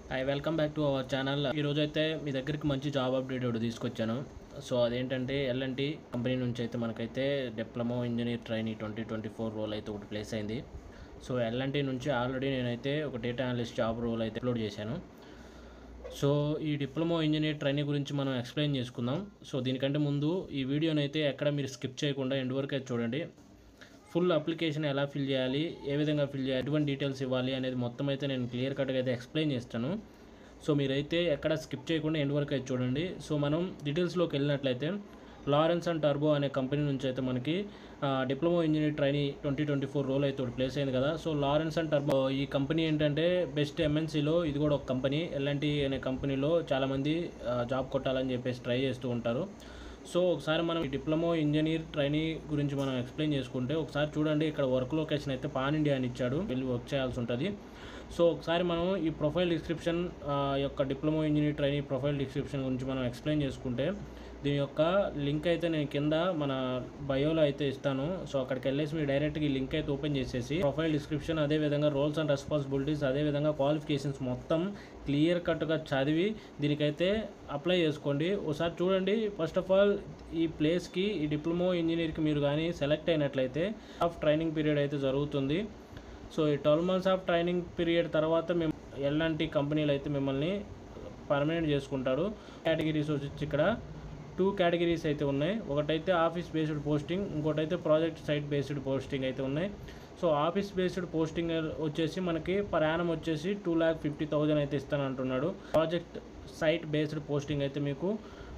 I welcome back to our channel ఈరోజు అయితే మీ దగ్గరికి మంచి జాబ్ అప్డేట్ ఒకటి తీసుకొచ్చాను సో అదేంటంటే ఎల్ఎన్టీ కంపెనీ నుంచి అయితే మనకైతే diploma engineer trainee twenty twenty four role అయితే ఒకటి ప్లేస్ అయింది సో ఎల్ఎన్టీ నుంచి ఆల్రెడీ నేనైతే ఒక డేటా అనలిస్ట్ జాబ్ రోల్ అయితే అప్లోడ్ చేశాను సో ఈ డిప్లొమా ఇంజనీర్ ట్రైనింగ్ గురించి మనం ఎక్స్ప్లెయిన్ చేసుకుందాం సో దీనికంటే ముందు ఈ వీడియోని అయితే ఎక్కడ మీరు స్కిప్ చేయకుండా ఎండ్ వరకు అయితే చూడండి ఫుల్ అప్లికేషన్ ఎలా ఫిల్ చేయాలి ఏ విధంగా ఫిల్ చేయాలి ఎటువంటి డీటెయిల్స్ ఇవ్వాలి అనేది మొత్తం అయితే నేను క్లియర్ కట్గా అయితే ఎక్స్ప్లెయిన్ చేస్తాను సో మీరైతే ఎక్కడ స్కిప్ చేయకుండా ఎండ్ వరకు అయితే చూడండి సో మనం డీటెయిల్స్లోకి వెళ్ళినట్లయితే లారెన్స్ అండ్ టర్బో అనే కంపెనీ నుంచి అయితే మనకి diploma engineer trainee twenty twenty four role అయితే ఒకటి ప్లేస్ అయింది కదా సో లారెన్స్ అండ్ టర్బో ఈ కంపెనీ ఏంటంటే బెస్ట్ ఎంఎన్సీలో ఇది కూడా ఒక కంపెనీ ఎల్ఎన్టీ అనే కంపెనీలో చాలామంది జాబ్ కొట్టాలని చెప్పేసి ట్రై చేస్తూ ఉంటారు సో ఒకసారి మనం ఈ డిప్లొమా ఇంజనీర్ ట్రైనీ గురించి మనం ఎక్స్ప్లెయిన్ చేసుకుంటే ఒకసారి చూడండి ఇక్కడ వర్క్ లొకేషన్ అయితే పాన్ ఇండియా అని ఇచ్చాడు వెళ్ళి వర్క్ చేయాల్సి ఉంటుంది సో ఒకసారి మనం ఈ ప్రొఫైల్ డిస్క్రిప్షన్ యొక్క diploma engineer trainee profile description గురించి మనం ఎక్స్ప్లెయిన్ చేసుకుంటే దీని యొక్క లింక్ అయితే నేను కింద మన బయోలో అయితే ఇస్తాను సో అక్కడికి వెళ్ళేసి మీరు డైరెక్ట్గా ఈ లింక్ అయితే ఓపెన్ చేసేసి ప్రొఫైల్ డిస్క్రిప్షన్ అదే విధంగా రోల్స్ అండ్ రెస్పాన్సిబిలిటీస్ అదే విధంగా క్వాలిఫికేషన్స్ మొత్తం క్లియర్ కట్గా చదివి దీనికైతే అప్లై చేసుకోండి ఒకసారి చూడండి ఫస్ట్ ఆఫ్ ఆల్ ఈ ప్లేస్కి ఈ డిప్లొమా ఇంజనీర్కి మీరు కానీ సెలెక్ట్ అయినట్లయితే ఆఫ్ ట్రైనింగ్ పీరియడ్ అయితే జరుగుతుంది సో ఈ twelve months of training period తర్వాత మేము ఎలాంటి కంపెనీలు అయితే మిమ్మల్ని పర్మనెంట్ చేసుకుంటారు కేటగిరీస్ వచ్చి ఇక్కడ టూ కేటగిరీస్ అయితే ఉన్నాయి ఒకటైతే ఆఫీస్ బేస్డ్ పోస్టింగ్ ఇంకోటైతే ప్రాజెక్ట్ సైట్ బేస్డ్ పోస్టింగ్ అయితే ఉన్నాయి సో ఆఫీస్ బేస్డ్ పోస్టింగ్ వచ్చేసి మనకి పర్ యానం వచ్చేసి టూ ల్యాక్ ఫిఫ్టీ థౌజండ్ అయితే ఇస్తాను అంటున్నాడు ప్రాజెక్ట్ సైట్ బేస్డ్ పోస్టింగ్ అయితే మీకు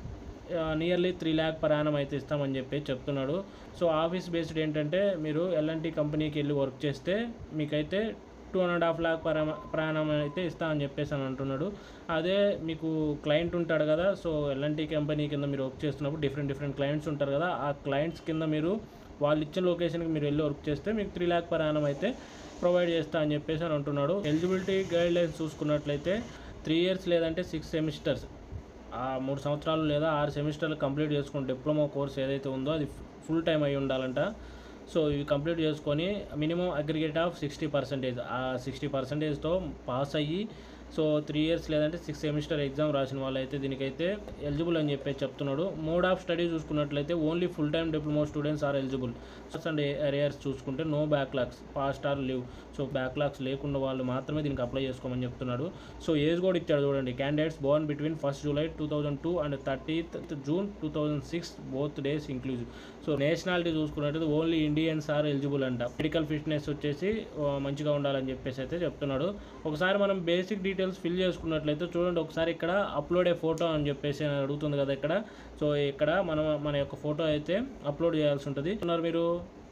nearly three lakh per annum అయితే ఇస్తామని చెప్పి చెప్తున్నాడు సో ఆఫీస్ బేస్డ్ ఏంటంటే మీరు ఎల్ఎన్టీ కంపెనీకి వెళ్ళి వర్క్ చేస్తే మీకైతే two and half lakh per ప్రయాణం అయితే ఇస్తా అని చెప్పేసి అని అంటున్నాడు అదే మీకు క్లయింట్ ఉంటాడు కదా సో ఎల్ఎన్టీ కంపెనీ కింద మీరు వర్క్ చేస్తున్నప్పుడు డిఫరెంట్ డిఫరెంట్ క్లయింట్స్ ఉంటారు కదా ఆ క్లయింట్స్ కింద మీరు వాళ్ళు ఇచ్చిన లొకేషన్కి మీరు వెళ్ళి వర్క్ చేస్తే మీకు త్రీ ల్యాక్ పర్ యానం అయితే ప్రొవైడ్ చేస్తా అని చెప్పేసి అని అంటున్నాడు ఎలిజిబిలిటీ గైడ్ లైన్స్ చూసుకున్నట్లయితే త్రీ ఇయర్స్ లేదంటే సిక్స్ సెమిస్టర్స్ ఆ మూడు సంవత్సరాలు లేదా ఆరు సెమిస్టర్లు కంప్లీట్ చేసుకుని డిప్లొమా కోర్స్ ఏదైతే ఉందో అది ఫుల్ టైం అయి ఉండాలంట సో ఇవి కంప్లీట్ చేసుకొని minimum aggregate of sixty percentage ఆ సిక్స్టీ పర్సెంటేజ్తో పాస్ అయ్యి సో త్రీ ఇయర్స్ లేదంటే సిక్స్ సెమిస్టర్ ఎగ్జామ్ రాసిన వాళ్ళైతే దీనికైతే ఎలిజిబుల్ అని చెప్పి చెప్తున్నాడు మోడ్ ఆఫ్ స్టడీ చూసుకున్నట్లయితే only full time diploma students are eligible and arrears చూసుకుంటే no backlogs past or live so backlogs లేకుండా వాళ్ళు మాత్రమే దీనికి అప్లై చేసుకోమని చెప్తున్నాడు సో ఏజ్ కూడా ఇచ్చాడు చూడండి candidates born between first July two thousand two and thirtieth June two thousand six both days inclusive so nationality చూసుకున్నట్టు ఓన్లీ ఇండియన్స్ ఆర్ ఎలిజిబుల్ అంట మెడికల్ ఫిట్నెస్ వచ్చేసి ఆ, మంచిగా ఉండాలని చెప్పేసి అయితే చెప్తున్నాడు ఒకసారి మనం బేసిక్ డీటెయిల్స్ ఫిల్ చేసుకున్నట్లయితే చూడండి ఒకసారి ఇక్కడ అప్లోడ్ ఏ ఫోటో అని చెప్పేసి అని అడుగుతుంది కదా ఇక్కడ సో ఇక్కడ మనం మన యొక్క ఫోటో అయితే అప్లోడ్ చేయాల్సి ఉంటుంది ఉన్నారు మీరు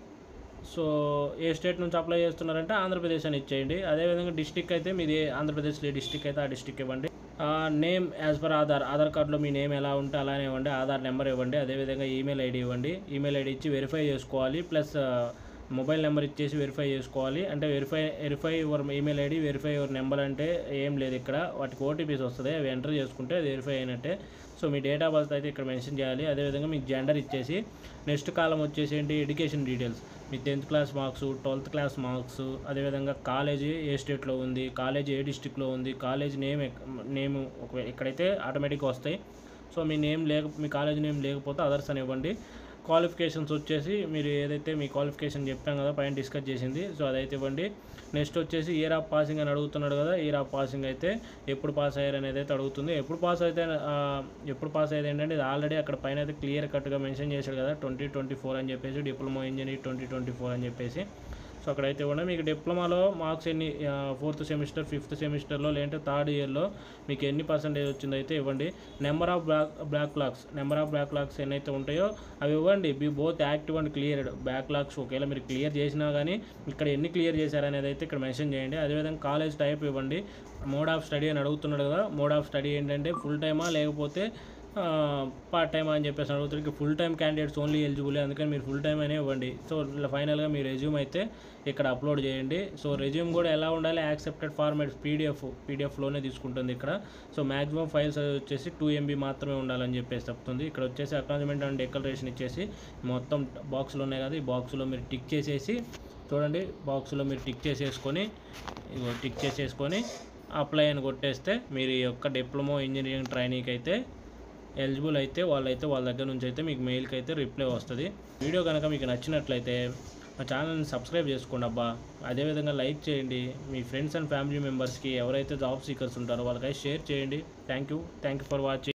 సో ఏ స్టేట్ నుంచి అప్లై చేస్తున్నారంటే ఆంధ్రప్రదేశ్ అని ఇచ్చేయండి అదేవిధంగా డిస్టిక్ అయితే మీది ఆంధ్రప్రదేశ్లో డిస్టిక్ అయితే ఆ డిస్టిక్ ఇవ్వండి name as per Aadhaar Aadhaar కార్డులో మీ నేమ్ ఎలా ఉంటే అలానే ఇవ్వండి ఆధార్ నెంబర్ ఇవ్వండి అదేవిధంగా ఈమెయిల్ ఐడి ఇవ్వండి ఈమెయిల్ ఐడి ఇచ్చి వెరిఫై చేసుకోవాలి ప్లస్ మొబైల్ నెంబర్ ఇచ్చేసి వెరిఫై చేసుకోవాలి అంటే verify verify your email ID verify your number అంటే ఏం లేదు ఇక్కడ వాటికి ఓటీపీస్ వస్తుంది అవి ఎంటర్ చేసుకుంటే అది వెరిఫై అయినట్టే సో మీ డేట్ ఆఫ్ బర్త్ అయితే ఇక్కడ మెన్షన్ చేయాలి అదేవిధంగా మీకు జెండర్ ఇచ్చేసి నెక్స్ట్ కాలం వచ్చేసి ఏంటి ఎడ్యుకేషన్ డీటెయిల్స్ మీ tenth class marks twelfth class marks అదేవిధంగా కాలేజీ ఏ స్టేట్లో ఉంది కాలేజీ ఏ డిస్టిక్లో ఉంది కాలేజ్ నేమ్ నేమ్ ఒక ఇక్కడైతే ఆటోమేటిక్గా వస్తాయి సో మీ నేమ్ లేక మీ కాలేజ్ నేమ్ లేకపోతే అదర్స్ అని ఇవ్వండి క్వాలిఫికేషన్స్ వచ్చేసి మీరు ఏదైతే మీ క్వాలిఫికేషన్ చెప్పాం కదా పైన డిస్కస్ చేసింది సో అదైతే ఇవ్వండి నెక్స్ట్ వచ్చేసి ఇయర్ ఆఫ్ పాసింగ్ అని అడుగుతున్నాడు కదా ఇయర్ ఆఫ్ పాసింగ్ అయితే ఎప్పుడు పాస్ అయ్యారు అనేది అయితే అడుగుతుంది ఎప్పుడు పాస్ అయితే ఆ, ఎప్పుడు పాస్ అయ్యేది ఏంటంటే ఇది ఆల్రెడీ అక్కడ పైన అయితే క్లియర్ కట్గా మెన్షన్ చేశాడు కదా ట్వంటీ ట్వంటీ ఫోర్ అని చెప్పేసి diploma engineer twenty twenty four అని చెప్పేసి సో అక్కడైతే కూడా మీకు డిప్లొమాలో మార్క్స్ ఎన్ని ఫోర్త్ సెమిస్టర్ ఫిఫ్త్ సెమిస్టర్లో లేదంటే థర్డ్ ఇయర్లో మీకు ఎన్ని పర్సెంటేజ్ వచ్చిందో అయితే ఇవ్వండి number of back backlogs number of backlogs ఎన్నైతే ఉంటాయో అవి ఇవ్వండి be both active and cleared backlogs ఒకవేళ మీరు క్లియర్ చేసినా కానీ ఇక్కడ ఎన్ని క్లియర్ చేశారనేది అయితే ఇక్కడ మెన్షన్ చేయండి అదేవిధంగా కాలేజ్ టైప్ ఇవ్వండి మోడ్ ఆఫ్ స్టడీ అని అడుగుతున్నాడు కదా మోడ్ ఆఫ్ స్టడీ ఏంటంటే ఫుల్ టైమా లేకపోతే పార్ట్ టైం అని చెప్పేసి అడుగుతారు full time candidates only eligible అందుకని మీరు ఫుల్ టైం అనే ఇవ్వండి సో ఫైనల్గా మీ రెజ్యూమ్ అయితే ఇక్కడ అప్లోడ్ చేయండి సో రెజ్యూమ్ కూడా ఎలా ఉండాలి యాక్సెప్టెడ్ ఫార్మాట్ పీడిఎఫ్ పీడిఎఫ్లోనే తీసుకుంటుంది ఇక్కడ సో మ్యాక్సిమం ఫైల్స్ వచ్చేసి టూ ఎంబీ మాత్రమే ఉండాలని చెప్పేసి చెప్తుంది ఇక్కడ వచ్చేసి అకానమెంట్ అండ్ డెకలరేషన్ ఇచ్చేసి మొత్తం బాక్స్లో ఉన్నాయి కదా ఈ బాక్స్లో మీరు టిక్ చేసేసి చూడండి బాక్స్లో మీరు టిక్ చేసేసుకొని ఇగో టిక్ చేసేసుకొని అప్లై అని కొట్టేస్తే మీరు ఈ యొక్క డిప్లొమా ఇంజనీరింగ్ ట్రైనింగ్కి అయితే ఎలిజిబుల్ అయితే వాళ్ళైతే వాళ్ళ దగ్గర నుంచి అయితే మీకు మెయిల్కి అయితే రిప్లై వస్తుంది వీడియో కనుక మీకు నచ్చినట్లయితే మా ఛానల్ని సబ్స్క్రైబ్ చేసుకోండి అబ్బా అదేవిధంగా లైక్ చేయండి మీ ఫ్రెండ్స్ అండ్ ఫ్యామిలీ మెంబర్స్కి ఎవరైతే జాబ్ సీకర్స్ ఉంటారో వాళ్ళకైతే షేర్ చేయండి thank you thank you for watching